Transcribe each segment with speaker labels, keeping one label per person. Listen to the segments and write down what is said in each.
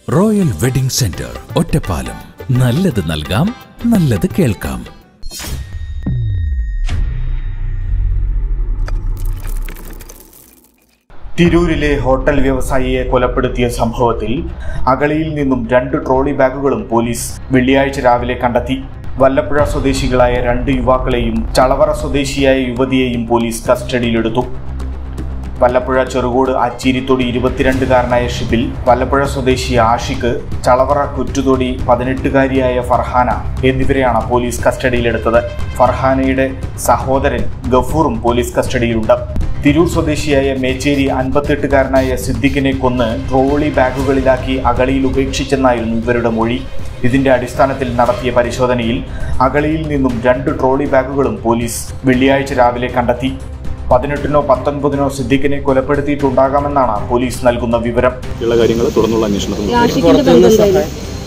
Speaker 1: Royal wedding centre Ottapalam നല്ലത് നൽകാം നല്ലത് കേൾക്കാം
Speaker 2: തിരൂരിലെ ഹോട്ടൽ വ്യവസായിയെ കൊലപ്പെടുത്തിയ സംഭവത്തിൽ അകളിയിൽ നിന്നും രണ്ട് ട്രോളി ബാഗുകളും പോലീസ് വെള്ളിയാഴ്ച രാവിലെ കണ്ടെത്തി വല്ലപ്പുഴ സ്വദേശികളായ രണ്ട് യുവാക്കളെയും ചളവറ സ്വദേശിയായ യുവതിയെയും പോലീസ് കസ്റ്റഡിയിലെടുത്തു വല്ലപ്പുഴ ചെറുകോട് അച്ചീരിത്തൊടി ഇരുപത്തിരണ്ടുകാരനായ ഷിബിൽ വല്ലപ്പുഴ സ്വദേശി ആഷിഖ് ചളവറ കുറ്റുതൊടി പതിനെട്ടുകാരിയായ ഫർഹാന എന്നിവരെയാണ് പോലീസ് കസ്റ്റഡിയിലെടുത്തത് ഫർഹാനയുടെ സഹോദരൻ ഗഫൂറും പോലീസ് കസ്റ്റഡിയിലുണ്ട് തിരൂർ സ്വദേശിയായ മേച്ചേരി അൻപത്തെട്ടുകാരനായ സിദ്ദിഖിനെ കൊന്ന് ട്രോളി ബാഗുകളിലാക്കി അകളിയിൽ ഉപേക്ഷിച്ചെന്നായിരുന്നു ഇവരുടെ മൊഴി ഇതിന്റെ അടിസ്ഥാനത്തിൽ നടത്തിയ പരിശോധനയിൽ അകളിയിൽ നിന്നും രണ്ട് ട്രോളി ബാഗുകളും പോലീസ് വെള്ളിയാഴ്ച രാവിലെ കണ്ടെത്തി പതിനെട്ടിനോ പത്തൊൻപതിനോ സിദ്ദിഖിനെ കൊലപ്പെടുത്തിയിട്ടുണ്ടാകാമെന്നാണ് പോലീസ് നൽകുന്ന വിവരം
Speaker 3: ഉള്ള കാര്യങ്ങൾ തുടർന്നുള്ള അന്വേഷണത്തിൽ
Speaker 4: ആഷിഖിന്റെ ബന്ധം എന്തായിരുന്നു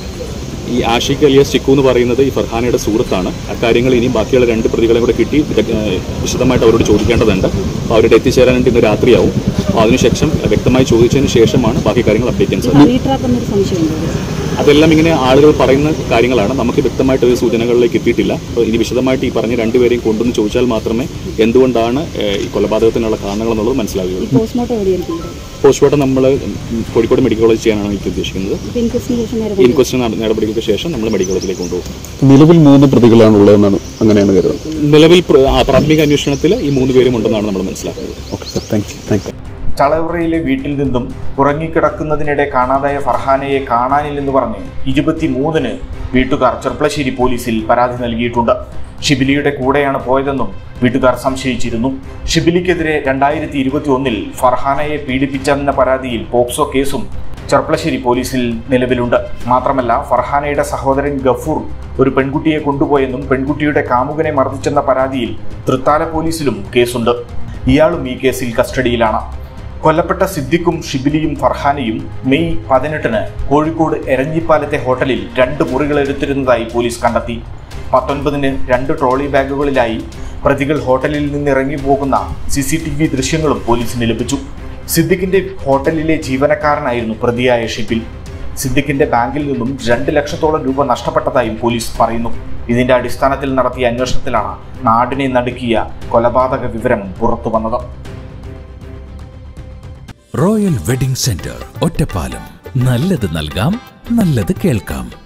Speaker 3: ഈ ആഷിഖ് അലിയാസ് ചിക്കു എന്ന് പറയുന്നത് ഈ ഫർഹാനയുടെ സുഹൃത്താണ് അക്കാര്യങ്ങൾ ഇനി ബാക്കിയുള്ള രണ്ട് പ്രതികളെ കൂടെ കിട്ടി വിദഗ്- ഏഹ് വിശദമായിട്ട് അവരോട് ചോദിക്കേണ്ടതുണ്ട് അപ്പോൾ അവരുടെ എത്തിച്ചേരാനായിട്ട് ഇന്ന് രാത്രിയാവും അപ്പോൾ അതിനുശേഷം വ്യക്തമായി ചോദിച്ചതിന് ശേഷമാണ് ബാക്കി കാര്യങ്ങൾ അപ്ഡേറ്റ് ചെയ്യാൻ സാധിക്കും
Speaker 4: ഹണി ട്രാപ്പ് എന്നൊരു സംശയമുണ്ട്
Speaker 3: അതെല്ലാം ഇങ്ങനെ ആളുകൾ പറയുന്ന കാര്യങ്ങളാണ് നമുക്ക് വ്യക്തമായിട്ട് ഒരു സൂചനകളിലേക്ക് എത്തിയിട്ടില്ല അപ്പോൾ ഇനി വിശദമായിട്ട് ഈ പറഞ്ഞ രണ്ടുപേരെയും കൊണ്ടുവന്ന് ചോദിച്ചാൽ മാത്രമേ എന്തുകൊണ്ടാണ് ഏഹ് ഈ കൊലപാതകത്തിനുള്ള കാരണങ്ങൾ എന്നുള്ളത് മനസ്സിലാവുകയുള്ളൂ
Speaker 4: ഈ പോസ്റ്റ്മോർട്ടം എവിടെയായിരിക്കും ഇവിടെ?
Speaker 3: പോസ്റ്റ്മോർട്ടം നമ്മൾ കോഴിക്കോട് മെഡിക്കൽ കോളേജ് ചെയ്യാനാണ് എനിക്ക് ഉദ്ദേശിക്കുന്നത്
Speaker 4: ഇപ്പൊ ഇൻക്വസ്റ്റിന് ശേഷം നേരെ കൊണ്ടുപോകും.
Speaker 3: ഇൻക്വസ്റ്റ് നടപടികൾക്ക് ശേഷം നമ്മൾ മെഡിക്കൽ കോളേജിലേക്ക് കൊണ്ടുപോകും
Speaker 5: നിലവിൽ മൂന്ന് പ്രതികളാണ് ഉള്ളതെന്നാണ് അങ്ങനെയാണ് കരുതുന്നത്
Speaker 3: നിലവിൽ പ്ര- ആ, പ്രാഥമിക അന്വേഷണത്തിൽ ഈ മൂന്ന് പേരും ഉണ്ടെന്നാണ് നമ്മൾ മനസ്സിലാക്കുന്നത്
Speaker 5: okay sir thank you thank you
Speaker 2: ചളവറയിലെ വീട്ടിൽ നിന്നും ഉറങ്ങിക്കിടക്കുന്നതിനിടെ കാണാതായ ഫർഹാനയെ കാണാനില്ലെന്ന് പറഞ്ഞ് ഇരുപത്തിമൂന്നിന് വീട്ടുകാർ ചെർപ്പളശ്ശേരി പോലീസിൽ പരാതി നൽകിയിട്ടുണ്ട് ഷിബിലിയുടെ കൂടെയാണ് പോയതെന്നും വീട്ടുകാർ സംശയിച്ചിരുന്നു ഷിബിലിക്കെതിരെ രണ്ടായിരത്തി ഇരുപത്തി ഒന്നിൽ ഫർഹാനയെ പീഡിപ്പിച്ചെന്ന പരാതിയിൽ പോക്സോ കേസും ചെർപ്പളശ്ശേരി പോലീസിൽ നിലവിലുണ്ട് മാത്രമല്ല ഫർഹാനയുടെ സഹോദരൻ ഗഫൂർ ഒരു പെൺകുട്ടിയെ കൊണ്ടുപോയെന്നും പെൺകുട്ടിയുടെ കാമുകനെ മർദ്ദിച്ചെന്ന പരാതിയിൽ തൃത്താല പോലീസിലും കേസുണ്ട് ഇയാളും ഈ കേസിൽ കസ്റ്റഡിയിലാണ് കൊല്ലപ്പെട്ട സിദ്ദിഖും ഷിബിലിയും ഫർഹാനയും മെയ് പതിനെട്ടിന് കോഴിക്കോട് എരഞ്ഞിപ്പാലത്തെ ഹോട്ടലിൽ രണ്ട് മുറികൾ എടുത്തിരുന്നതായി പോലീസ് കണ്ടെത്തി പത്തൊൻപതിന് രണ്ട് ട്രോളി ബാഗുകളിലായി പ്രതികൾ ഹോട്ടലിൽ നിന്ന് ഇറങ്ങി പോകുന്ന സി സി ടി വി ദൃശ്യങ്ങളും പോലീസിന് ലഭിച്ചു സിദ്ദിഖിന്റെ ഹോട്ടലിലെ ജീവനക്കാരനായിരുന്നു പ്രതിയായ ഷിബിൽ സിദ്ദിഖിന്റെ ബാങ്കിൽ നിന്നും രണ്ട് ലക്ഷത്തോളം രൂപ നഷ്ടപ്പെട്ടതായും പോലീസ് പറയുന്നു ഇതിന്റെ അടിസ്ഥാനത്തിൽ നടത്തിയ അന്വേഷണത്തിലാണ് നാടിനെ നടുക്കിയ കൊലപാതക വിവരം പുറത്തുവന്നത്
Speaker 1: റോയൽ വെഡിംഗ് സെന്റർ ഒറ്റപ്പാലം നല്ലത് നൽകാം നല്ലത് കേൾക്കാം